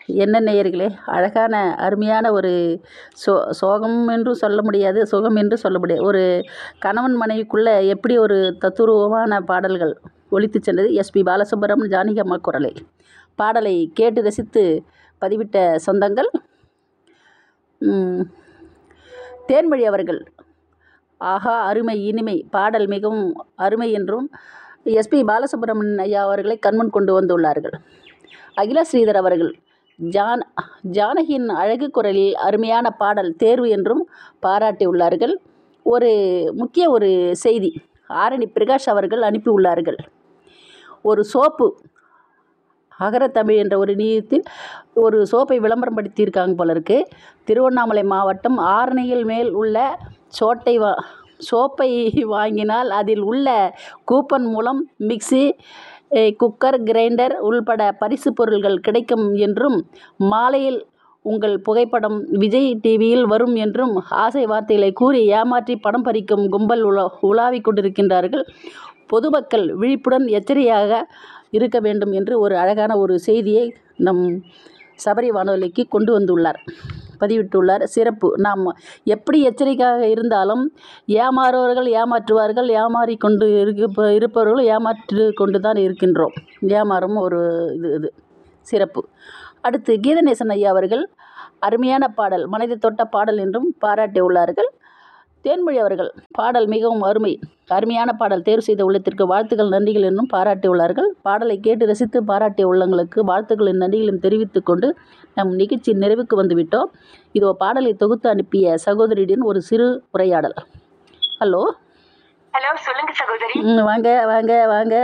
என்ன நேயர்களே அழகான அருமையான ஒரு சோ சோகம் என்றும் சொல்ல முடியாது சுகம் என்று சொல்ல முடியாது ஒரு கணவன் மனைவிக்குள்ளே எப்படி ஒரு தத்துரூபமான பாடல்கள் ஒலித்து சென்றது எஸ்பி பாலசுப்ரமணியம் ஜானகி அம்மா குரலில் பாடலை கேட்டு ரசித்து பதிவிட்ட சொந்தங்கள் ம், தேன்மொழி அவர்கள் ஆஹா அருமை இனிமை பாடல் மிகவும் அருமை என்றும் எஸ்பி பாலசுப்ரமணியன் ஐயா அவர்களை கண்முன் கொண்டு வந்துள்ளார்கள் அகிலா ஸ்ரீதர் அவர்கள் ஜான் ஜானகியின் அழகு குரலில் அருமையான பாடல் தேர்வு என்றும் பாராட்டியுள்ளார்கள் ஒரு முக்கிய ஒரு செய்தி ஆரணி பிரகாஷ் அவர்கள் அனுப்பியுள்ளார்கள் ஒரு சோப்பு அகரத்தமிழ் என்ற ஒரு நீயத்தில் ஒரு சோப்பை விளம்பரம் படுத்தியிருக்காங்க போல இருக்கு திருவண்ணாமலை மாவட்டம் ஆரணியில் மேல் உள்ள சோட்டை வா சோப்பை வாங்கினால் அதில் உள்ள கூப்பன் மூலம் மிக்ஸி eh, குக்கர் கிரைண்டர் உள்பட பரிசு பொருள்கள் கிடைக்கும் என்றும் மாலையில் உங்கள் புகைப்படம் விஜய் டிவியில் வரும் என்றும் ஆசை வார்த்தைகளை கூறி ஏமாற்றி பணம் பறிக்கும் கும்பல் உலா உலாவிக் கொண்டிருக்கின்றார்கள் பொதுமக்கள் விழிப்புடன் எச்சரிக்கையாக இருக்க வேண்டும் என்று ஒரு அழகான ஒரு செய்தியை நம் சபரி வானொலிக்கு கொண்டு வந்துள்ளார் பதிவிட்டுள்ளார் சிறப்பு நாம் எப்படி எச்சரிக்கையாக இருந்தாலும் ஏமாறுவர்கள் ஏமாற்றுவார்கள் ஏமாறி கொண்டு இருக்க இருப்பவர்கள் ஏமாற்று கொண்டு தான் இருக்கின்றோம் ஏமாறும் ஒரு இது இது சிறப்பு அடுத்து கீதநேசன் ஐயா அவர்கள் அருமையான பாடல் மனதை தொட்ட பாடல் என்றும் பாராட்டியுள்ளார்கள் தேன்மொழி அவர்கள் பாடல் மிகவும் அருமை அருமையான பாடல் தேர்வு செய்த உள்ளத்திற்கு வாழ்த்துக்கள் நன்றிகள் என்றும் பாராட்டியுள்ளார்கள் பாடலை கேட்டு ரசித்து பாராட்டிய உள்ளங்களுக்கு வாழ்த்துக்களின் நன்றிகளையும் தெரிவித்துக் கொண்டு நம் நிகழ்ச்சி நிறைவுக்கு வந்துவிட்டோம் இதோ பாடலை தொகுத்து அனுப்பிய சகோதரியுடன் ஒரு சிறு உரையாடல் ஹலோ ஹலோ சொல்லுங்க சகோதரி ம் வாங்க வாங்க வாங்க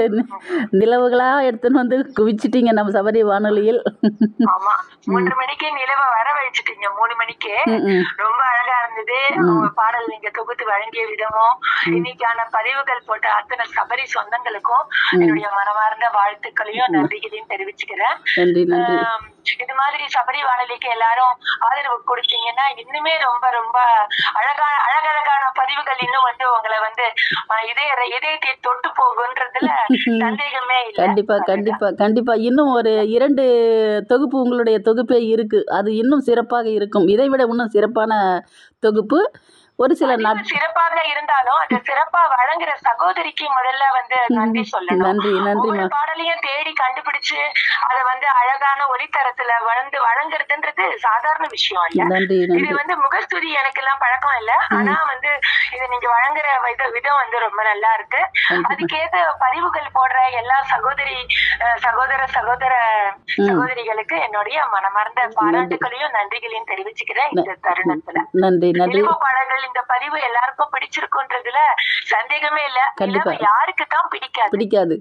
நிலவுகளாக எடுத்துன்னு வந்து குவிச்சிட்டீங்க நம்ம சபரி வானொலியில் ஆமா மூன்று மணிக்கு நிலவ வர வச்சுட்டீங்க மூணு மணிக்கு ம் ம் ரொம்ப அழகா இருந்தது உங்க பாடல் நீங்க தொகுத்து வழங்கிய விதமும் இன்னைக்கான பதிவுகள் போட்ட அத்தனை சபரி சொந்தங்களுக்கும் என்னுடைய மனமார்ந்த வாழ்த்துக்களையும் நன்றிகளையும் தெரிவிச்சுக்கிறேன் நன்றி நன்றி ஆம், இது மாதிரி சபரி வானொலிக்கு எல்லாரும் ஆதரவு கொடுத்தீங்கன்னா இன்னுமே ரொம்ப ரொம்ப அழகா அழகழகான பதிவுகள் இன்னும் வந்து உங்களை வந்து ஆஹ், இதய இதயத்தை தொட்டு போகுன்றதுல சந்தேகமே இல்லை கண்டிப்பா கண்டிப்பா கண்டிப்பா இன்னும் ஒரு இரண்டு தொகுப்பு உங்களுடைய தொகுப்பே இருக்கு அது இன்னும் சிறப்பாக இருக்கும் இதை விட இன்னும் சிறப்பான தொகுப்பு ஒரு சில நாட் இன்னும் சிறப்பாக இருந்தாலும் அந்த சிறப்பா வழங்குற சகோதரிக்கு முதல்ல வந்து நன்றி சொல்லணும் நன்றி நன்றிம்மா ஒவ்வொரு பாடலையும் தேடி கண்டுபிடிச்சு அத வந்து அழகான ஒளித்தரத்துல வளர்ந்து வழங்குறதுன்றது சாதாரண விஷயம் இல்ல நன்றி இது நன்றி வந்து முகஸ்துதி எனக்கு எல்லாம் பழக்கம் இல்ல ஆனா வந்து இது நீங்க வழங்குற வித விதம் வந்து ரொம்ப நல்லா இருக்கு கண்டிப்பா அதுக்கேத்த பதிவுகள் போடுற எல்லா சகோதரி அஹ், சகோதர சகோதர சகோதரிகளுக்கு என்னுடைய மனமார்ந்த பாராட்டுகளையும் நன்றிகளையும் தெரிவிச்சுக்கிறேன் இந்த தருணத்துல நன்றி நன்றி நிலவு பாடல்கள் இந்த பதிவு எல்லாருக்கும் பிடிச்சிருக்குன்றதுல சந்தேகமே இல்ல கண்டிப்பா. நிலவு யாருக்கு தான் பிடிக்காது பிடிக்காது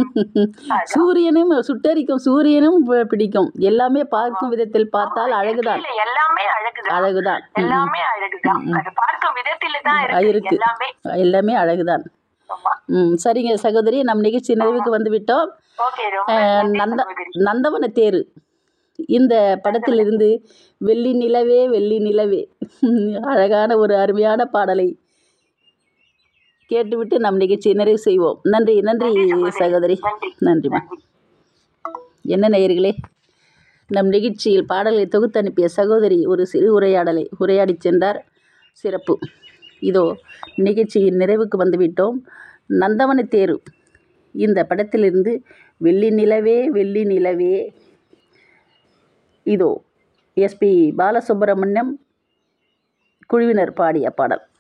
சூரியனும் சுட்டரிக்கும் சூரியனும் பி- பிடிக்கும் எல்லாமே பார்க்கும் விதத்தில் பார்த்தால் அழகுதான் இல்ல, எல்லாமே அழகுதான் அழகுதான் ம், ம். எல்லாமே அழகுதான் அது பார்க்கும் விதத்தில தான் ஆ, இருக்கு இருக்கு. எல்லாமே எல்லாமே அழகுதான் ஆமா ம் சரிங்க சகோதரி நம் நிகழ்ச்சி நிறைவுக்கு வந்து விட்டோம் ஓகே ரொம்ப அஹ், நன்றி நந்த சகோதரி. நந்தவன தேரு இந்த படத்திலிருந்து வெள்ளி நிலவே வெள்ளி நிலவே அழகான ஒரு அருமையான பாடலை கேட்டுவிட்டு நம் நிகழ்ச்சியை நிறைவு செய்வோம் நன்றி நன்றி சகோதரி நன்றி நன்றிம்மா என்ன நேயர்களே நம் நிகழ்ச்சியில் பாடலை தொகுத்து அனுப்பிய சகோதரி ஒரு சிறு உரையாடலை உரையாடி சென்றார் சிறப்பு இதோ நிகழ்ச்சியின் நிறைவுக்கு வந்துவிட்டோம் நந்தவன தேரு இந்த படத்திலிருந்து வெள்ளி நிலவே வெள்ளி நிலவே இதோ எஸ்பி பாலசுப்ரமணியம் குழுவினர் பாடிய பாடல்